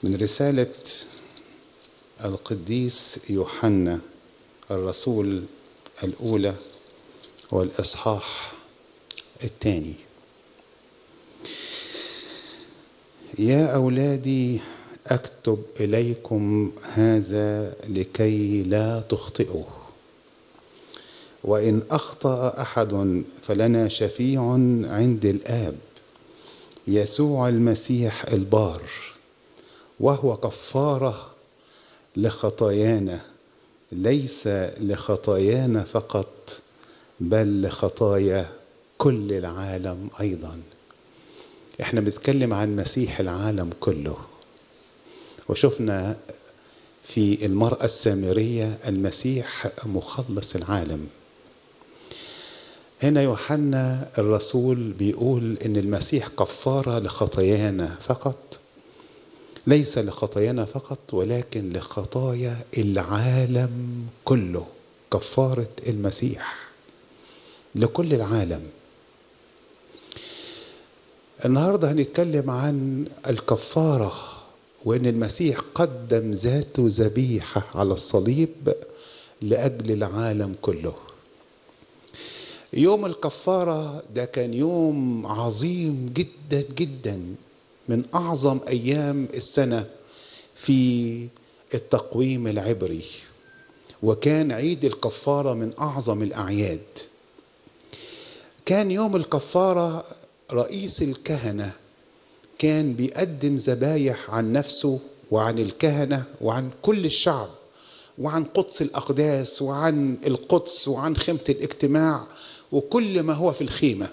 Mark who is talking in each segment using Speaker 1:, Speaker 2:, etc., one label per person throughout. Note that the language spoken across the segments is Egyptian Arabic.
Speaker 1: من رسالة القديس يوحنا الرسول الأولى والإصحاح الثاني يا أولادي أكتب إليكم هذا لكي لا تخطئوا وإن أخطأ أحد فلنا شفيع عند الآب يسوع المسيح البار وهو كفاره لخطايانا ليس لخطايانا فقط بل لخطايا كل العالم ايضا احنا بنتكلم عن مسيح العالم كله وشفنا في المراه السامريه المسيح مخلص العالم هنا يوحنا الرسول بيقول ان المسيح كفاره لخطايانا فقط ليس لخطايانا فقط ولكن لخطايا العالم كله كفاره المسيح لكل العالم النهارده هنتكلم عن الكفاره وان المسيح قدم ذاته ذبيحه على الصليب لاجل العالم كله يوم الكفاره ده كان يوم عظيم جدا جدا من اعظم ايام السنه في التقويم العبري وكان عيد الكفاره من اعظم الاعياد كان يوم الكفاره رئيس الكهنه كان بيقدم ذبايح عن نفسه وعن الكهنه وعن كل الشعب وعن قدس الاقداس وعن القدس وعن خيمه الاجتماع وكل ما هو في الخيمه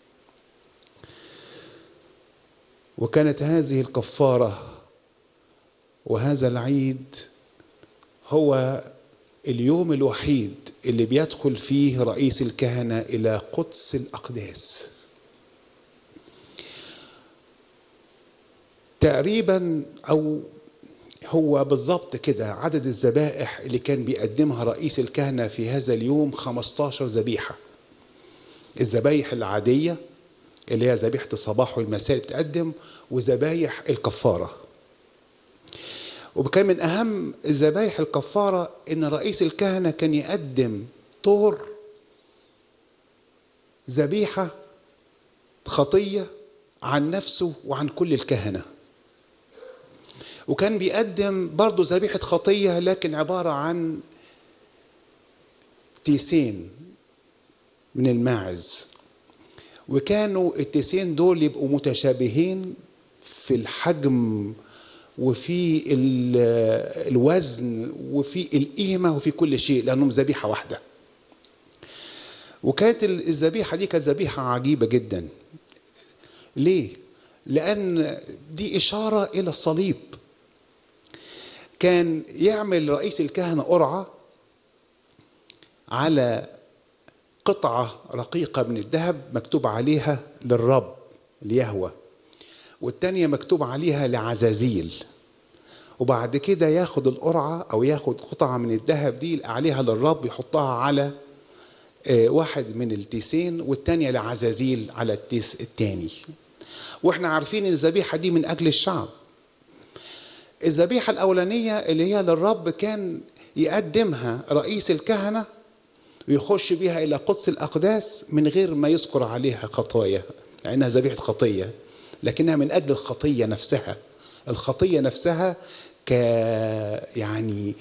Speaker 1: وكانت هذه الكفاره وهذا العيد هو اليوم الوحيد اللي بيدخل فيه رئيس الكهنه الى قدس الاقداس تقريبا او هو بالظبط كده عدد الذبائح اللي كان بيقدمها رئيس الكهنه في هذا اليوم 15 ذبيحه الذبايح العاديه اللي هي ذبيحه الصباح والمساء بتقدم وذبايح الكفاره وكان من اهم الذبايح الكفاره ان رئيس الكهنه كان يقدم طور ذبيحه خطيه عن نفسه وعن كل الكهنه وكان بيقدم برضه ذبيحه خطيه لكن عباره عن تيسين من الماعز وكانوا التيسين دول يبقوا متشابهين في الحجم وفي الوزن وفي القيمه وفي كل شيء لانهم ذبيحه واحده وكانت الذبيحه دي كانت ذبيحه عجيبه جدا ليه لان دي اشاره الى الصليب كان يعمل رئيس الكهنه قرعه على قطعه رقيقه من الذهب مكتوب عليها للرب ليهوى والتانية مكتوب عليها لعزازيل وبعد كده ياخد القرعة أو ياخد قطعة من الذهب دي عليها للرب يحطها على واحد من التيسين والتانية لعزازيل على التيس التاني واحنا عارفين ان الذبيحة دي من أجل الشعب الذبيحة الأولانية اللي هي للرب كان يقدمها رئيس الكهنة ويخش بيها إلى قدس الأقداس من غير ما يذكر عليها خطايا لأنها ذبيحة خطية لكنها من اجل الخطيه نفسها الخطيه نفسها ك يعني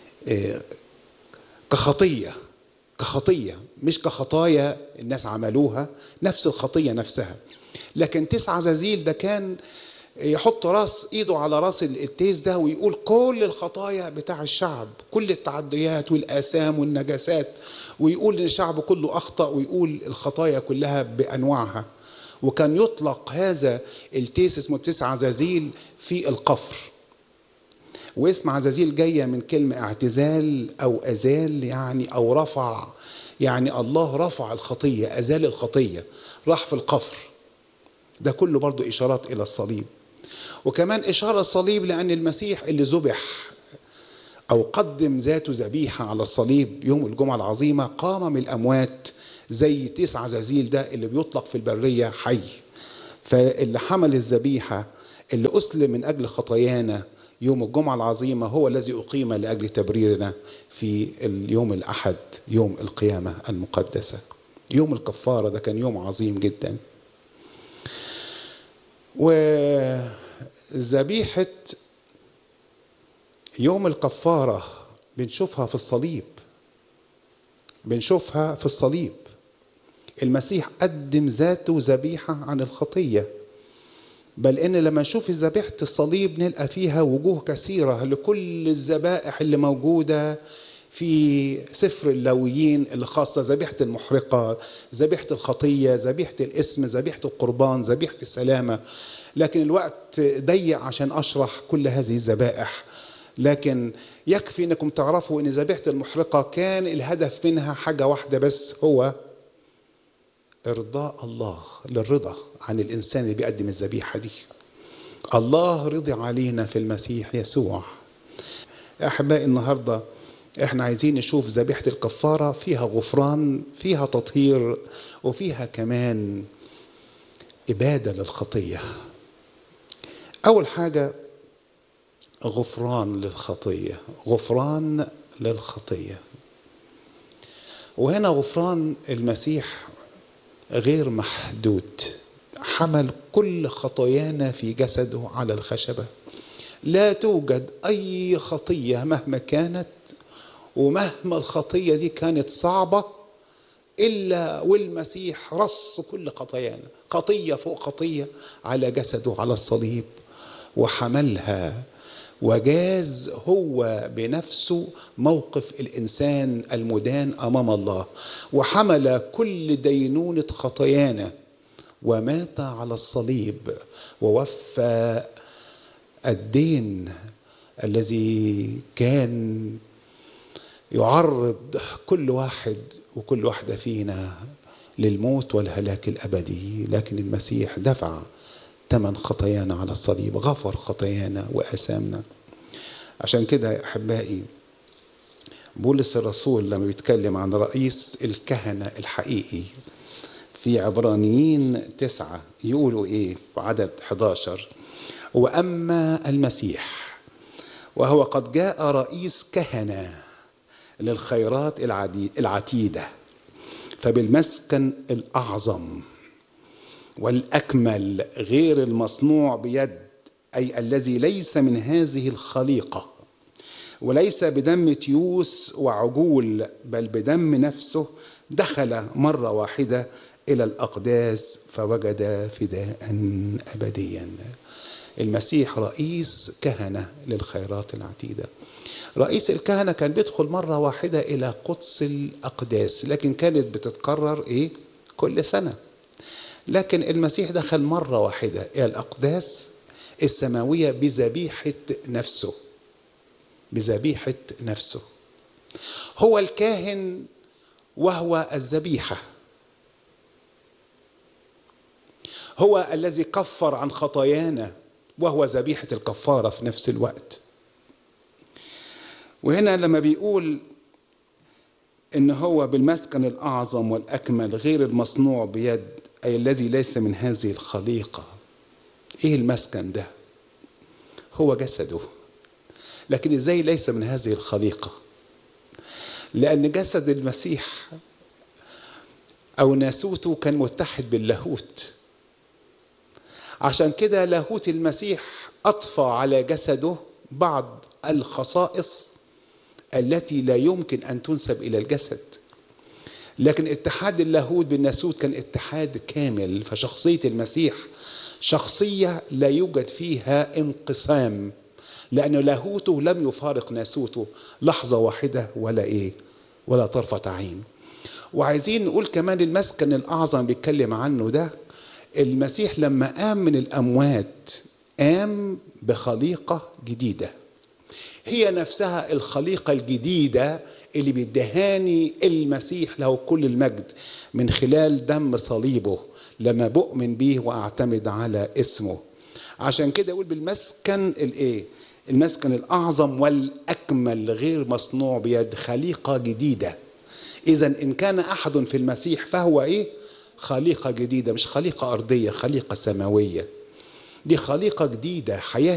Speaker 1: كخطيه كخطيه مش كخطايا الناس عملوها نفس الخطيه نفسها لكن تسعة عزازيل ده كان يحط راس ايده على راس التيس ده ويقول كل الخطايا بتاع الشعب كل التعديات والاثام والنجاسات ويقول ان الشعب كله اخطا ويقول الخطايا كلها بانواعها وكان يطلق هذا التيس اسمه تيس عزازيل في القفر واسم عزازيل جاية من كلمة اعتزال أو أزال يعني أو رفع يعني الله رفع الخطية أزال الخطية راح في القفر ده كله برضو إشارات إلى الصليب وكمان إشارة الصليب لأن المسيح اللي ذبح أو قدم ذاته ذبيحة على الصليب يوم الجمعة العظيمة قام من الأموات زي تيس عزازيل ده اللي بيطلق في البرية حي فاللي حمل الذبيحة اللي أسلم من أجل خطايانا يوم الجمعة العظيمة هو الذي أقيم لأجل تبريرنا في اليوم الأحد يوم القيامة المقدسة يوم الكفارة ده كان يوم عظيم جدا وذبيحة يوم الكفارة بنشوفها في الصليب بنشوفها في الصليب المسيح قدم ذاته ذبيحة عن الخطية بل ان لما نشوف ذبيحة الصليب نلقى فيها وجوه كثيرة لكل الذبائح اللي موجودة في سفر اللويين اللي خاصة ذبيحة المحرقة ذبيحة الخطية ذبيحة الاسم ذبيحة القربان ذبيحة السلامة لكن الوقت ضيق عشان أشرح كل هذه الذبائح لكن يكفي انكم تعرفوا ان ذبيحه المحرقه كان الهدف منها حاجه واحده بس هو ارضاء الله للرضا عن الانسان اللي بيقدم الذبيحه دي الله رضي علينا في المسيح يسوع احبائي النهارده احنا عايزين نشوف ذبيحه الكفاره فيها غفران فيها تطهير وفيها كمان اباده للخطيه اول حاجه غفران للخطيه غفران للخطيه وهنا غفران المسيح غير محدود حمل كل خطايانا في جسده على الخشبه لا توجد اي خطيه مهما كانت ومهما الخطيه دي كانت صعبه الا والمسيح رص كل خطايانا خطيه فوق خطيه على جسده على الصليب وحملها وجاز هو بنفسه موقف الانسان المدان امام الله وحمل كل دينونه خطايانا ومات على الصليب ووفى الدين الذي كان يعرض كل واحد وكل واحده فينا للموت والهلاك الابدي لكن المسيح دفع ثمن خطايانا على الصليب غفر خطايانا وآثامنا عشان كده يا أحبائي بولس الرسول لما بيتكلم عن رئيس الكهنة الحقيقي في عبرانيين تسعة يقولوا إيه في عدد 11 وأما المسيح وهو قد جاء رئيس كهنة للخيرات العتيدة فبالمسكن الأعظم والاكمل غير المصنوع بيد اي الذي ليس من هذه الخليقه وليس بدم تيوس وعجول بل بدم نفسه دخل مره واحده الى الاقداس فوجد فداء ابديا المسيح رئيس كهنه للخيرات العتيده رئيس الكهنه كان بيدخل مره واحده الى قدس الاقداس لكن كانت بتتكرر ايه كل سنه لكن المسيح دخل مرة واحدة إلى الأقداس السماوية بذبيحة نفسه بذبيحة نفسه هو الكاهن وهو الذبيحة هو الذي كفر عن خطايانا وهو ذبيحة الكفارة في نفس الوقت وهنا لما بيقول ان هو بالمسكن الاعظم والاكمل غير المصنوع بيد أي الذي ليس من هذه الخليقة إيه المسكن ده هو جسده لكن إزاي ليس من هذه الخليقة لأن جسد المسيح أو ناسوته كان متحد باللاهوت عشان كده لاهوت المسيح أضفى على جسده بعض الخصائص التي لا يمكن أن تنسب إلى الجسد لكن اتحاد اللاهوت بالناسوت كان اتحاد كامل فشخصية المسيح شخصية لا يوجد فيها انقسام لأن لاهوته لم يفارق ناسوته لحظة واحدة ولا إيه ولا طرفة عين وعايزين نقول كمان المسكن الأعظم بيتكلم عنه ده المسيح لما قام من الأموات قام بخليقة جديدة هي نفسها الخليقة الجديدة اللي بيدهاني المسيح له كل المجد من خلال دم صليبه لما بؤمن بيه واعتمد على اسمه عشان كده يقول بالمسكن الايه المسكن الاعظم والاكمل غير مصنوع بيد خليقه جديده اذا ان كان احد في المسيح فهو ايه خليقه جديده مش خليقه ارضيه خليقه سماويه دي خليقه جديده حياه